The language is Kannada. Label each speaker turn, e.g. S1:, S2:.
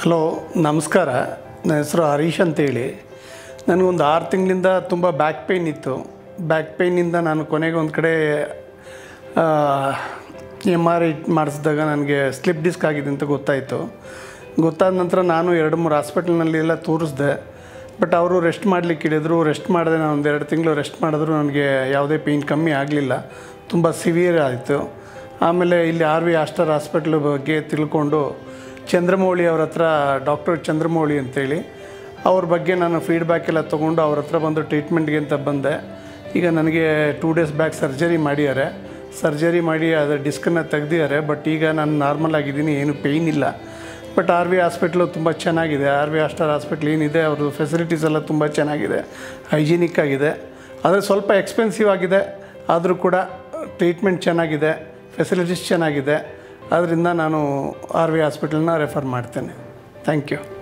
S1: ಹಲೋ ನಮಸ್ಕಾರ ನನ್ನ ಹೆಸರು ಹರೀಶ್ ಅಂತೇಳಿ ನನಗೊಂದು ಆರು ತಿಂಗಳಿಂದ ತುಂಬ ಬ್ಯಾಕ್ ಪೇಯ್ನ್ ಇತ್ತು ಬ್ಯಾಕ್ ಪೇಯ್ನಿಂದ ನಾನು ಕೊನೆಗೆ ಒಂದು ಕಡೆ ಎಮ್ ಆರ್ ಐ ಮಾಡಿಸಿದಾಗ ನನಗೆ ಸ್ಲಿಪ್ ಡಿಸ್ಕ್ ಆಗಿದೆ ಅಂತ ಗೊತ್ತಾಯಿತು ಗೊತ್ತಾದ ನಂತರ ನಾನು ಎರಡು ಮೂರು ಹಾಸ್ಪಿಟಲ್ನಲ್ಲಿ ಎಲ್ಲ ತೋರಿಸ್ದೆ ಬಟ್ ಅವರು ರೆಸ್ಟ್ ಮಾಡಲಿಕ್ಕೆ ಹೇಳಿದ್ರು ರೆಸ್ಟ್ ಮಾಡಿದೆ ನಾನು ಒಂದು ಎರಡು ತಿಂಗಳು ರೆಸ್ಟ್ ಮಾಡಿದ್ರು ನನಗೆ ಯಾವುದೇ ಪೇಯ್ನ್ ಕಮ್ಮಿ ಆಗಲಿಲ್ಲ ತುಂಬ ಸಿವಿಯರ್ ಆಯಿತು ಆಮೇಲೆ ಇಲ್ಲಿ ಆರ್ ವಿ ಆಸ್ಟರ್ ಹಾಸ್ಪಿಟ್ಲ್ ಬಗ್ಗೆ ತಿಳ್ಕೊಂಡು ಚಂದ್ರಮೌಳಿ ಅವ್ರ ಹತ್ರ ಡಾಕ್ಟರ್ ಚಂದ್ರಮೌಳಿ ಅಂತೇಳಿ ಅವ್ರ ಬಗ್ಗೆ ನಾನು ಫೀಡ್ಬ್ಯಾಕ್ ಎಲ್ಲ ತೊಗೊಂಡು ಅವ್ರ ಹತ್ರ ಬಂದು ಟ್ರೀಟ್ಮೆಂಟ್ಗೆ ಅಂತ ಬಂದೆ ಈಗ ನನಗೆ ಟೂ ಡೇಸ್ ಬ್ಯಾಕ್ ಸರ್ಜರಿ ಮಾಡಿದ್ದಾರೆ ಸರ್ಜರಿ ಮಾಡಿ ಅದರ ಡಿಸ್ಕನ್ನು ತೆಗ್ದಿದ್ದಾರೆ ಬಟ್ ಈಗ ನಾನು ನಾರ್ಮಲ್ ಆಗಿದ್ದೀನಿ ಏನು ಪೇಯ್ನ್ ಇಲ್ಲ ಬಟ್ ಆರ್ ವಿ ಹಾಸ್ಪಿಟ್ಲು ತುಂಬ ಚೆನ್ನಾಗಿದೆ ಆರ್ ವಿ ಆಸ್ಟರ್ ಹಾಸ್ಪಿಟ್ಲ್ ಏನಿದೆ ಅವ್ರದ್ದು ಫೆಸಿಲಿಟೀಸ್ ಎಲ್ಲ ತುಂಬ ಚೆನ್ನಾಗಿದೆ ಹೈಜಿನಿಕ್ ಆಗಿದೆ ಆದರೆ ಸ್ವಲ್ಪ ಎಕ್ಸ್ಪೆನ್ಸಿವ್ ಆಗಿದೆ ಆದರೂ ಕೂಡ ಟ್ರೀಟ್ಮೆಂಟ್ ಚೆನ್ನಾಗಿದೆ ಫೆಸಿಲಿಟೀಸ್ ಚೆನ್ನಾಗಿದೆ ಆದ್ದರಿಂದ ನಾನು ಆರ್ ವಿ ಹಾಸ್ಪಿಟಲ್ನ ರೆಫರ್ ಮಾಡ್ತೇನೆ ಥ್ಯಾಂಕ್ ಯು